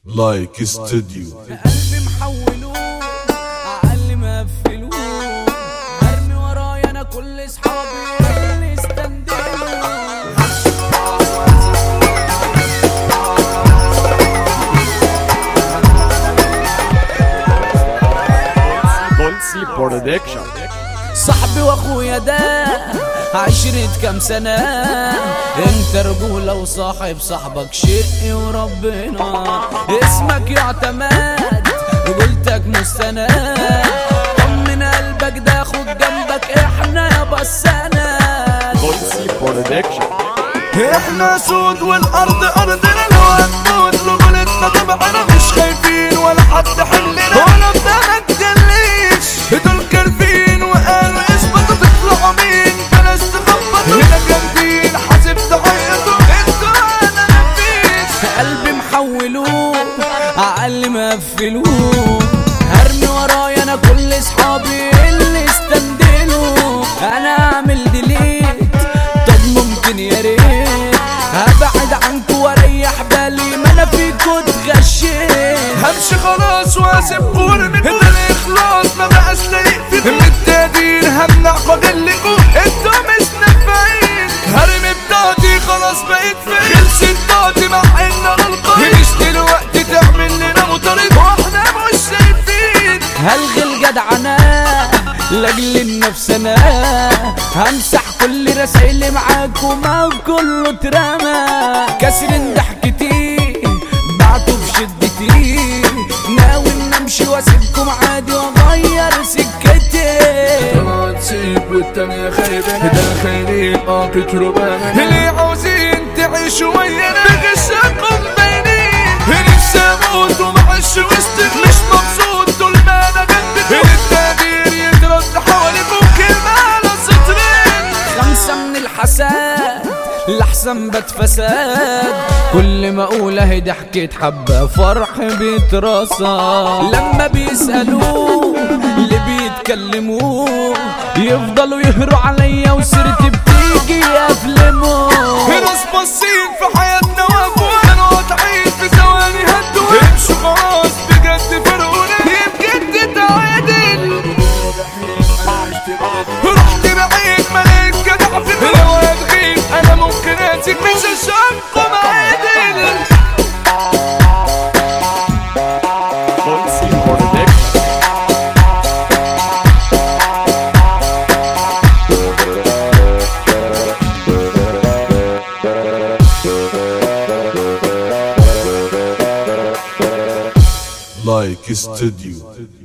لايك استوديو قلبي محولوه عقلي مقفلوه ارمي ورايا انا كل اصحابي اللي استندلوا بولسي برودكشن صاحبي واخويا ده عشرة كام سنة انت رجولة وصاحب صاحبك شقي وربنا اسمك يعتمد رجولتك مستند طمن قلبك ده خد جنبك احنا يابا السند بولسي برودكشن احنا سود والارض ارضنا لو هنموت رجولتنا طبعنا مش خايفين ولا حد حلنا ولا بدنا تجليش دول كارفين وقالوا اثبتوا تطلعوا مين بلاش تخبطوا هنا جامدين حاسب تعيطوا انتوا انا مفيش قلبي محولوه عقلي مقفلوه هرمي ورايا انا كل اصحابي اللي استندلوا انا اعمل ديليت طب ممكن يا ريت هبعد عنكوا واريح بالي ما انا فيكوا اتغشيت همشي خلاص واسيب ورمي ده الاخلاص ما بقاش لايق في من التقدير همنع فاضلكوا انتوا مش نافعين هرمي بتاعتي خلاص بقيت فين خلصت طاقتي مع ان انا القائد مش دلوقتي تعمل لنا مطارد واحنا مش شايفين هلغي الجدعنة لاجل النفس انا همسح كل رسايلي معاكم ما كله اترمى كسر ضحكتي بعته في شدتي ناوي ان امشي واسيبكم عادي واغير سكتي طلعت تسيب والتانية خايبة ده الخاينين قاطت ربانا اللي عاوزين تعيشوا ويانا بغشكم باينين نفسي اموت ومعش وسط مش مبسوط طول ما انا جنبكم التقدير يترد حواليكم كلمة على سطرين خمسة من الحساد لحسن بات فساد كل ما اقول اهي ضحكة حبة فرح بيترصى لما بيسألوه اللي بيتكلموا يفضلوا يهروا عليا وسيرتي بتيجي يفلموا ناس باصين في حياتنا وقفوا كانوا قاطعين في ثواني هدوا امشوا خلاص بجد فرقونا بجد تعادل رحت بعيد ما لقيت جدع في لو هتغيب انا ممكن اسيب مش هشوفكم عادل بولسي برودكشن لايك استوديو